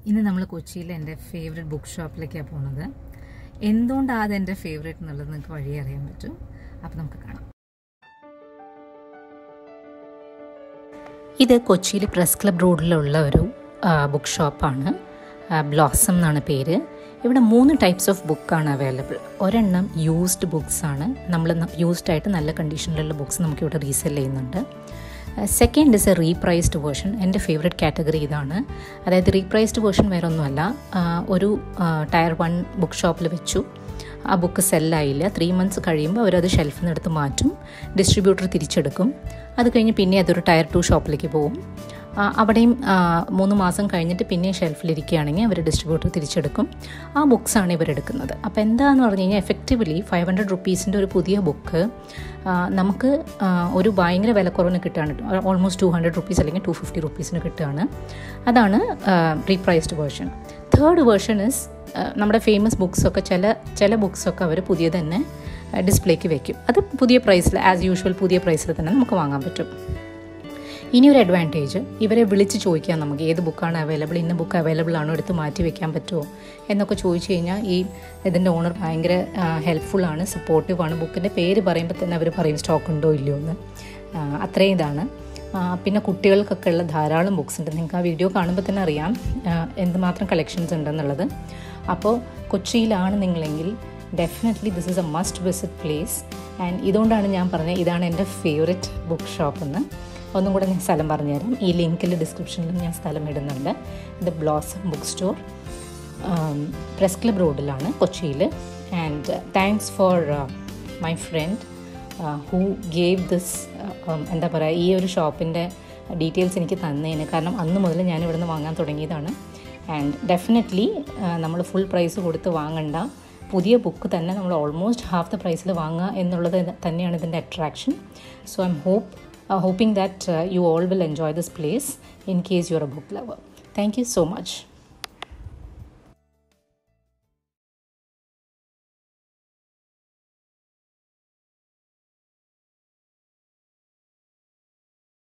ഇന്ന് നമ്മൾ കൊച്ചിയിലെ എൻ്റെ ഫേവറേറ്റ് ബുക്ക് ഷോപ്പിലേക്കാണ് പോകുന്നത് എന്തുകൊണ്ടാണ് അത് എൻ്റെ ഫേവറേറ്റ് എന്നുള്ളത് നിങ്ങൾക്ക് വഴി അറിയാൻ പറ്റും അപ്പം നമുക്ക് കാണാം ഇത് കൊച്ചിയിൽ പ്രസ് ക്ലബ് റോഡിലുള്ള ഒരു ബുക്ക് ഷോപ്പാണ് ബ്ലോസം എന്നാണ് പേര് ഇവിടെ മൂന്ന് ടൈപ്സ് ഓഫ് ബുക്കാണ് അവൈലബിൾ ഒരെണ്ണം യൂസ്ഡ് ബുക്സ് ആണ് നമ്മൾ യൂസ്ഡ് ആയിട്ട് നല്ല കണ്ടീഷനിലുള്ള ബുക്സ് നമുക്കിവിടെ റീസെൽ ചെയ്യുന്നുണ്ട് second is a repriced version എൻ്റെ ഫേവറേറ്റ് കാറ്റഗറി ഇതാണ് അതായത് റീപ്രൈസ്ഡ് വേർഷൻ വേറെ ഒന്നുമല്ല ഒരു ടയർ വൺ ബുക്ക് ഷോപ്പിൽ വെച്ചു ആ ബുക്ക് സെല്ലായില്ല ത്രീ മന്ത്സ് കഴിയുമ്പോൾ അവരത് ഷെൽഫിൽ നിന്ന് എടുത്ത് മാറ്റും ഡിസ്ട്രിബ്യൂട്ടർ തിരിച്ചെടുക്കും അത് കഴിഞ്ഞ് പിന്നെ അതൊരു ടയർ ടു ഷോപ്പിലേക്ക് പോകും അവിടെയും മൂന്ന് മാസം കഴിഞ്ഞിട്ട് പിന്നെയും ഷെൽഫിലിരിക്കുകയാണെങ്കിൽ അവർ ഡിസ്ട്രിബ്യൂട്ടർ തിരിച്ചെടുക്കും ആ ബുക്സാണ് ഇവരെടുക്കുന്നത് അപ്പോൾ എന്താണെന്ന് പറഞ്ഞു കഴിഞ്ഞാൽ എഫക്റ്റീവ്ലി ഫൈവ് ഹൺഡ്രഡ് റുപ്പീസിൻ്റെ ഒരു പുതിയ ബുക്ക് നമുക്ക് ഒരു ഭയങ്കര വിലക്കുറവിന് കിട്ടുകയാണ് ഓൾമോസ്റ്റ് ടു ഹൺഡ്രഡ് റുപ്പീസ് അല്ലെങ്കിൽ ടു ഫിഫ്റ്റി റുപ്പീസിന് കിട്ടുകയാണ് അതാണ് repriced version third version is നമ്മുടെ ഫേമസ് ബുക്സൊക്കെ ചില ചില ബുക്സൊക്കെ അവർ പുതിയ തന്നെ ഡിസ്പ്ലേക്ക് വെക്കും അത് പുതിയ പ്രൈസിൽ ആസ് യൂഷ്വൽ പുതിയ പ്രൈസിൽ തന്നെ നമുക്ക് വാങ്ങാൻ പറ്റും ഇനി ഒരു അഡ്വാൻറ്റേജ് ഇവരെ വിളിച്ച് ചോദിക്കാം നമുക്ക് ഏത് ബുക്കാണ് അവൈലബിൾ ഇന്ന ബുക്ക് അവൈലബിൾ ആണോ എടുത്ത് മാറ്റി വെക്കാൻ പറ്റുമോ എന്നൊക്കെ ചോദിച്ചു കഴിഞ്ഞാൽ ഈ ഇതിൻ്റെ ഓണർ ഭയങ്കര ഹെൽപ്ഫുള്ളാണ് സപ്പോർട്ടീവാണ് ബുക്കിൻ്റെ പേര് പറയുമ്പോൾ തന്നെ അവർ പറയും സ്റ്റോക്ക് ഉണ്ടോ ഇല്ലയോ എന്ന് അത്രയും ഇതാണ് പിന്നെ കുട്ടികൾക്കൊക്കെ ഉള്ള ധാരാളം ബുക്സ് ഉണ്ട് നിങ്ങൾക്ക് ആ വീഡിയോ കാണുമ്പോൾ തന്നെ അറിയാം എന്തുമാത്രം കളക്ഷൻസ് ഉണ്ടെന്നുള്ളത് അപ്പോൾ കൊച്ചിയിലാണ് നിങ്ങളെങ്കിൽ definitely this is a must visit place and ഇതുകൊണ്ടാണ് ഞാൻ പറഞ്ഞത് ഇതാണ് എൻ്റെ ഫേവററ്റ് ബുക്ക് ഷോപ്പ് എന്ന് ഒന്നും കൂടെ ഞാൻ സ്ഥലം പറഞ്ഞുതരാം ഈ ലിങ്കിൽ ഡിസ്ക്രിപ്ഷനിലും ഞാൻ സ്ഥലം ഇടുന്നുണ്ട് ഇത് blossom book store press club റോഡിലാണ് കൊച്ചിയിൽ and thanks for my friend who gave this എന്താ പറയുക ഈ ഒരു ഷോപ്പിൻ്റെ ഡീറ്റെയിൽസ് എനിക്ക് തന്നതിന് കാരണം അന്ന് മുതൽ ഞാൻ ഇവിടുന്ന് വാങ്ങാൻ തുടങ്ങിയതാണ് ആൻഡ് ഡെഫിനറ്റ്ലി നമ്മൾ ഫുൾ പ്രൈസ് കൊടുത്ത് വാങ്ങണ്ട പുതിയ ബുക്ക് തന്നെ നമ്മൾ ഓൾമോസ്റ്റ് ഹാഫ് ദ പ്രൈസിൽ വാങ്ങുക എന്നുള്ളത് തന്നെയാണ് ഇതിൻ്റെ attraction so I'm hope hoping that uh, you all will enjoy this place in case you're a book lover. Thank you so much.